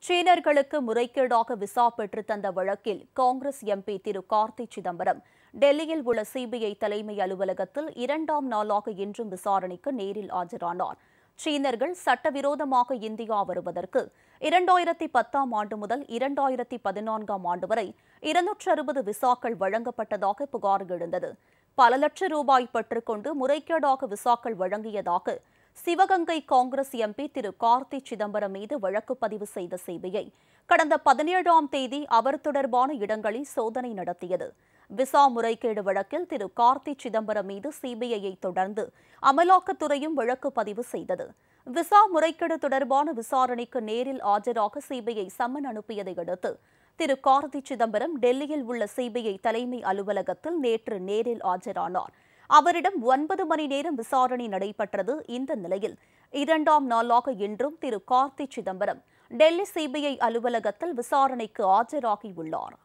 சீனர்களுக்கு முறைகேடாக விசா பெற்று தந்த வழக்கில் காங்கிரஸ் எம்பி திரு கார்த்தி சிதம்பரம் டெல்லியில் உள்ள சிபிஐ தலைமை அலுவலகத்தில் இரண்டாம் நாளாக இன்றும் விசாரணைக்கு நேரில் ஆஜரானார் சீனர்கள் சட்டவிரோதமாக இந்தியா வருவதற்கு இரண்டாயிரத்தி பத்தாம் ஆண்டு முதல் இரண்டாயிரத்தி பதினான்காம் ஆண்டு வரை இருநூற்று அறுபது விசாக்கள் வழங்கப்பட்டதாக புகார் எழுந்தது பல லட்சம் ரூபாய் பெற்றுக்கொண்டு முறைகேடாக விசாக்கள் வழங்கியதாக சிவகங்கை காங்கிரஸ் எம்பி திரு கார்த்தி சிதம்பரம் மீது வழக்கு பதிவு செய்த சிபிஐ கடந்த பதினேழாம் தேதி அவர் தொடர்பான இடங்களில் சோதனை நடத்தியது விசா முறைகேடு வழக்கில் திரு கார்த்தி சிதம்பரம் மீது சிபிஐயை தொடர்ந்து அமலாக்கத்துறையும் வழக்கு பதிவு செய்தது விசா முறைகேடு தொடர்பான விசாரணைக்கு நேரில் ஆஜராக சிபிஐ சம்மன் அனுப்பியதை அடுத்து திரு கார்த்தி சிதம்பரம் டெல்லியில் உள்ள சிபிஐ தலைமை அலுவலகத்தில் நேற்று நேரில் ஆஜரானார் அவரிடம் ஒன்பது மணி நேரம் விசாரணை நடைபெற்றது இந்த நிலையில் இரண்டாம் நாளாக இன்றும் திரு கார்த்தி சிதம்பரம் டெல்லி சிபிஐ அலுவலகத்தில் விசாரணைக்கு ஆஜராகியுள்ளார்